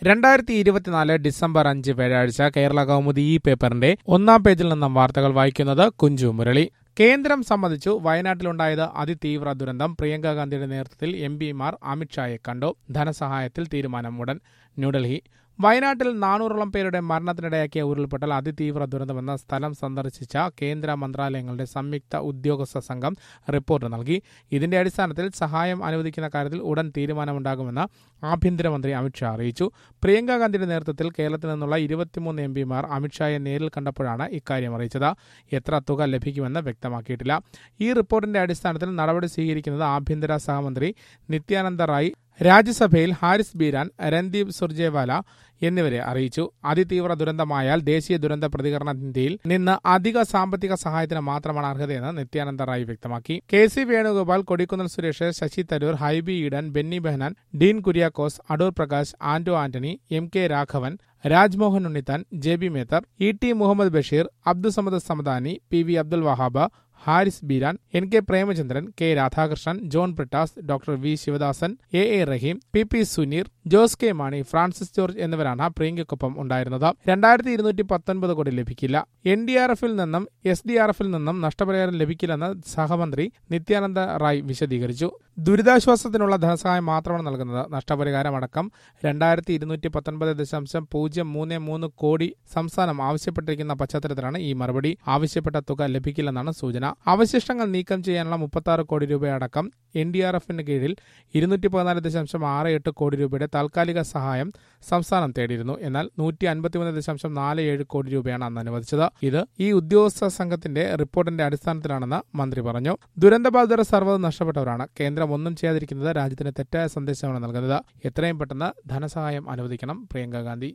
രണ്ടായിരത്തി ഇരുപത്തിനാല് ഡിസംബർ അഞ്ച് വ്യാഴാഴ്ച കേരള കൗമുദി ഈ പേപ്പറിന്റെ ഒന്നാം പേജിൽ നിന്നും വാർത്തകൾ വായിക്കുന്നത് കുഞ്ചു മുരളി കേന്ദ്രം സമ്മതിച്ചു വയനാട്ടിലുണ്ടായത് അതിതീവ്ര ദുരന്തം പ്രിയങ്ക ഗാന്ധിയുടെ നേതൃത്വത്തിൽ എം പിമാർ അമിത്ഷായെ കണ്ടു ധനസഹായത്തിൽ തീരുമാനം ഉടൻ ന്യൂഡൽഹി വയനാട്ടിൽ നാനൂറോളം പേരുടെ മരണത്തിനിടയാക്കിയ ഉരുൾപൊട്ടൽ അതിതീവ്ര ദുരന്തമെന്ന സ്ഥലം സന്ദർശിച്ച കേന്ദ്ര മന്ത്രാലയങ്ങളുടെ സംയുക്ത ഉദ്യോഗസ്ഥ സംഘം റിപ്പോർട്ട് നൽകി ഇതിന്റെ അടിസ്ഥാനത്തിൽ സഹായം അനുവദിക്കുന്ന കാര്യത്തിൽ ഉടൻ തീരുമാനമുണ്ടാകുമെന്ന് ആഭ്യന്തരമന്ത്രി അമിത്ഷാ അറിയിച്ചു പ്രിയങ്ക ഗാന്ധിയുടെ നേതൃത്വത്തിൽ കേരളത്തിൽ നിന്നുള്ള ഇരുപത്തിമൂന്ന് എം പിമാർ അമിത്ഷായെ നേരിൽ കണ്ടപ്പോഴാണ് ഇക്കാര്യം അറിയിച്ചത് എത്ര തുക ലഭിക്കുമെന്ന് വ്യക്തമാക്കിയിട്ടില്ല ഈ റിപ്പോർട്ടിന്റെ അടിസ്ഥാനത്തിൽ നടപടി സ്വീകരിക്കുന്നത് ആഭ്യന്തര സഹമന്ത്രി നിത്യാനന്ദ റായ് രാജ്യസഭയിൽ ഹാരിസ് ബീരാൻ രൺദീപ് സുർജേവാല എന്നിവരെ അറിയിച്ചു അതിതീവ്ര ദുരന്തമായാൽ ദേശീയ ദുരന്ത പ്രതികരണ നിധിയിൽ നിന്ന് അധിക സാമ്പത്തിക സഹായത്തിന് മാത്രമാണ് അർഹതയെന്ന് നിത്യാനന്ദ റായ് വ്യക്തമാക്കി K C Venugopal Kodikunnil Suresh Shashi Tharoor Hibi Eden Benny Behanan Dean Kuriakose Adoor Prakash Anto Antony M K Raghavan Rajmohan Unnithan J B Mather E T Muhammad Basheer Abdussamad Samadani P V Abdul Wahab Haris Beeran N K Premachandran K Radhakrishnan John Brittas doctor V Sivadasan A A Rahim P P Suneer Jose K Mani Francis George എന്നിവരാണ് പ്രിയങ്കയ്ക്കൊപ്പം ഉണ്ടായിരുന്നത് രണ്ടായിരത്തി ഇരുന്നൂറ്റി പത്തൊൻപത് കോടി ലഭിക്കില്ല എൻ ഡി ആർ എഫിൽ നിന്നും എസ് ഡി ആർ എഫിൽ നിന്നും നഷ്ടപരിഹാരം ലഭിക്കില്ലെന്ന് സഹമന്ത്രി നിത്യാനന്ദ റായ് വിശദീകരിച്ചു ദുരിതാശ്വാസത്തിനുള്ള ധനസഹായം മാത്രമാണ് നൽകുന്നത് നഷ്ടപരിഹാരം അടക്കം രണ്ടായിരത്തി ഇരുന്നൂറ്റി പത്തൊൻപത് ദശാംശം പൂജ്യം മൂന്ന് മൂന്ന് കോടി സംസ്ഥാനം ആവശ്യപ്പെട്ടിരിക്കുന്ന പശ്ചാത്തലത്തിലാണ് ഈ മറുപടി ആവശ്യപ്പെട്ട തുക ലഭിക്കില്ലെന്നാണ് സൂചന അവശിഷ്ടങ്ങൾ നീക്കം ചെയ്യാനുള്ള മുപ്പത്തി കോടി രൂപയടക്കം എൻ ഡി ആർ എഫിന് കീഴിൽ ഇരുന്നൂറ്റി പതിനാല് ദശാംശം ആറ് എട്ട് കോടി രൂപയുടെ താൽക്കാലിക സഹായം സംസ്ഥാനം തേടിയിരുന്നു എന്നാൽ നൂറ്റി അൻപത്തിമൂന്ന് ദശാംശം നാല് ഏഴ് കോടി രൂപയാണ് അന്ന് അനുവദിച്ചത് ഇത് ഈ ഉദ്യോഗസ്ഥ സംഘത്തിന്റെ റിപ്പോർട്ടിന്റെ അടിസ്ഥാനത്തിലാണെന്ന് മന്ത്രി പറഞ്ഞു ദുരന്തബാധിതർ സർവ്വതും നഷ്ടപ്പെട്ടവരാണ് കേന്ദ്രം ഒന്നും ചെയ്യാതിരിക്കുന്നത് രാജ്യത്തിന് തെറ്റായ സന്ദേശമാണ് നൽകുന്നത് എത്രയും പെട്ടെന്ന് ധനസഹായം അനുവദിക്കണം പ്രിയങ്ക ഗാന്ധി